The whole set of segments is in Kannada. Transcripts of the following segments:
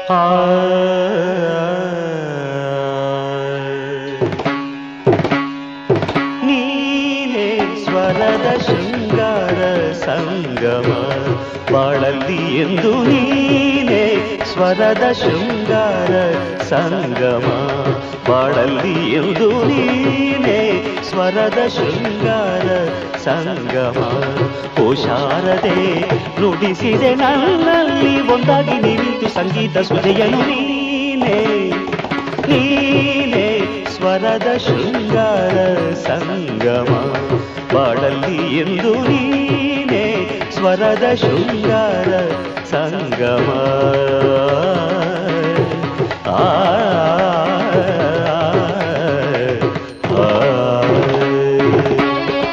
ಆ ನೀನೇ ಸ್ವರದ ಶೃಂಗಾರ ಸಂಗಮ ಬಾಳಲ್ಲಿ ಎಂದು ನೀನೇ ಸ್ವರದ ಶೃಂಗಾರ ಸಂಗಮ ಬಾಳಲ್ಲಿ ಎಂದು ನೀನೇ ಸ್ವರದ ಶೃಂಗಾರ ಸಂಗಮ ಓ ಶಾರದೆ ನುಡಿಸಿದೆ ನನ್ನಲ್ಲಿ ಒಂದಾಗಿ ನಿಂತು ಸಂಗೀತ ಸುಜೆಯನು ನೀನೇ ನೀನೇ ಸ್ವರದ ಶೃಂಗಾರ ಸಂಗಮ ಬಾಳಲ್ಲಿ ಎಂದು ನೀನೇ ಸ್ವರದ ಶೃಂಗಾರ ಸಂಗಮ ಆ ಆ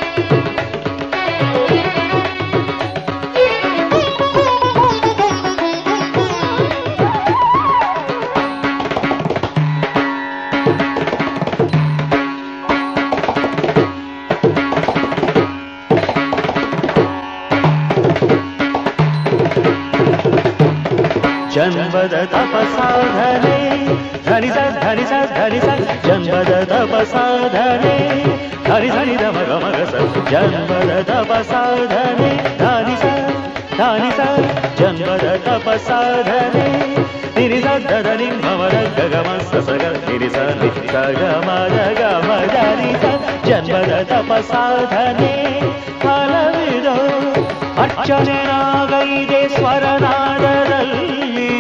ಜನ್ಮದ ತಪಸಾಧನೆ ಧನಿಸ ಧನಿಸ ಧನಿಸ ಜನ್ಮದ ತಪಸಾಧನೆ ಧನಿ ಧನಿ ಧಮ ಗಮ ಗಸ ಜನ್ಮದ ತಪಸಾಧನೆ ಧನಿಸ ಧನಿಸ ಜನ್ಮದ ತಪಸಾಧನೆ ನಿರಿಸ ಧನಿ ಮಮದ ಗಗಮ ಸಸಗ ನಿರಿಸ ನಿಸ ಗಮ ಗಮ ಧನಿಸ ಜನ್ಮದ ತಪಸಾಧನೆ ಫಲವಿದೋ ಅರ್ಚನೆ ನಾಗೈದೆ ಸ್ವರನಾದರಲ್ಲಿ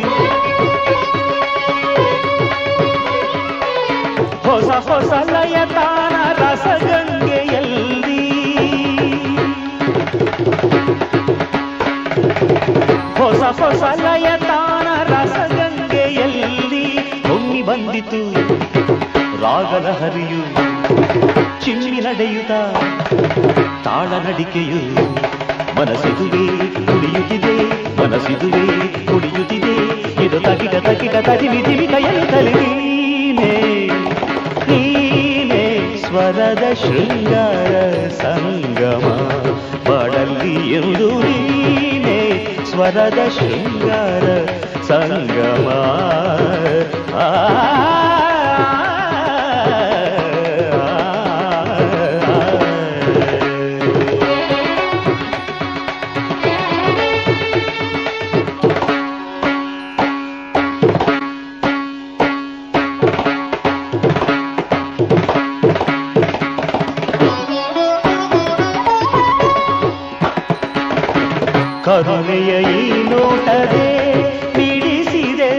ಹೊಸ ಹೊಸ ಲಯತಾನ ರಸಗಂಗೆಯಲ್ಲಿ ಹೊಸ ಹೊಸ ಲಯತಾನ ರಸಗಂಗೆಯಲ್ಲಿ ಹೊಮ್ಮಿ ಬಂದಿತು ರಾಗದ ಹರಿಯು ಚಿಮ್ಮಿ ನಡೆಯುತ್ತ ತಾಳ ನಡಿಕೆಯು ಮನಸ್ಸಿದುವೆ ಕುಡಿಯುತ್ತಿದೆ ಮನಸ್ಸಿದುವೆ ಕುಡಿಯುತ್ತಿದೆ ಇದು ತಗಿಟ ತಗಿಟ ತದಿಮಿ ದಿಮಿಟ ಎನ್ನುತ್ತಲೇ ನೀನೇ ನೀನೇ ಸ್ವರದ ಶೃಂಗಾರ ಸಂಗಮ ಬಾಡಲ್ಲಿ ಎಂದು ನೀನೇ ಸ್ವರದ ಶೃಂಗಾರ ಸಂಗಮ ಆ ಕರುಣೆಯ ಈ ನೋಟದೆ ಬಿಡಿಸಿದೆ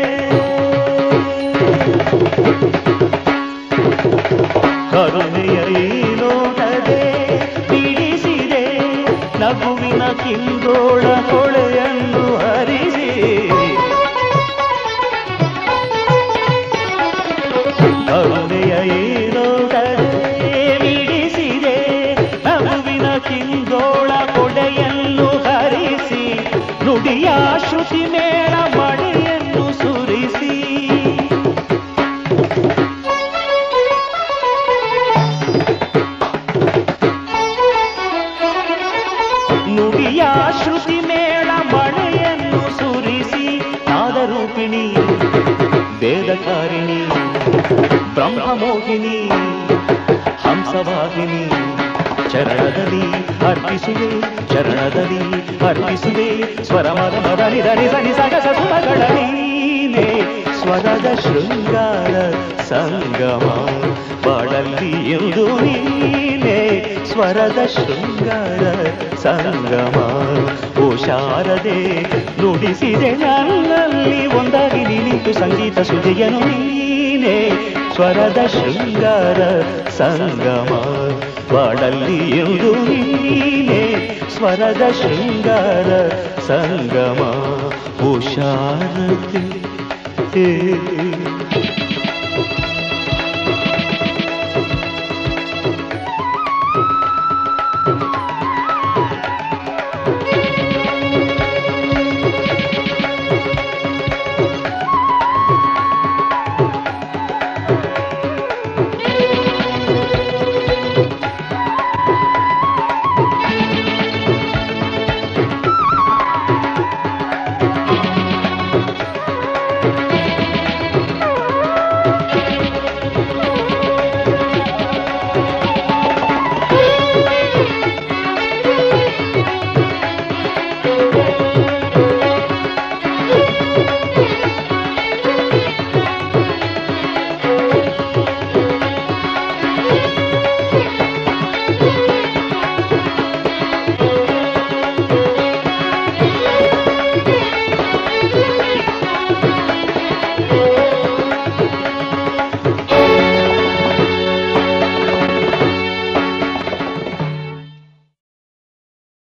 ಕರುಣೆಯ ಈ ನೋಟದೆ ಬಿಡಿಸಿದೆ ನಗುವಿನ ಕಿಂದೋಳ ಹೊಳೆಯನ್ನು ಹರಿಸಿ ಕರುಣೆಯ ಈ ನೋಟದೆ ಬಿಡಿಸಿದೆ ನಗುವಿನ ಕಿಂದೋಳ ಕೊಡೆಯನ್ನು ಹರಿಸಿ ನುಡಿಯ ಶ್ರುತಿ ಮೇಳ ಮಳೆಯನ್ನು ಸುರಿಸಿ ನುಡಿಯ ಶ್ರುತಿ ಮೇಳ ಮಳೆಯನ್ನು ಸುರಿಸಿ ನಾದರೂಪಿಣಿ ವೇದಕಾರಿಣಿ ಬ್ರಹ್ಮಮೋಹಿನಿ ಹಂಸವಾಹಿನಿ ಚರಣದಲ್ಲಿ ಅರ್ಪಿಸುವೆ ಚರಣದಲ್ಲಿ ಅರ್ಪಿಸುವೆ ಸ್ವರ ಮದ ಮದ ನಿಧನಿ ಸನಿ ಸಗಸ ಸುಮಗಳ ನೀನೆ ಸ್ವರದ ಶೃಂಗಾರ ಸಂಗಮ ಬಾಳಲ್ಲಿ ಎಂದು ನೀನೆ ಸ್ವರದ ಶೃಂಗಾರ ಸಂಗಮ ಓ ಶಾರದೆ ನುಡಿಸಿದೆ ನನ್ನಲ್ಲಿ ಒಂದಾಗಿ ನಿಂತು ಸಂಗೀತ ಸುಜೆಯನು ನೀನೆ ಸ್ವರದ ಶೃಂಗಾರ ಸಂಗಮ ಬಾಡಲ್ಲಿ ಎಂದು ನೀನೆ ಸ್ವರದ ಶೃಂಗಾರ ಸಂಗಮ ಓ ಶಾರದೆ ಏ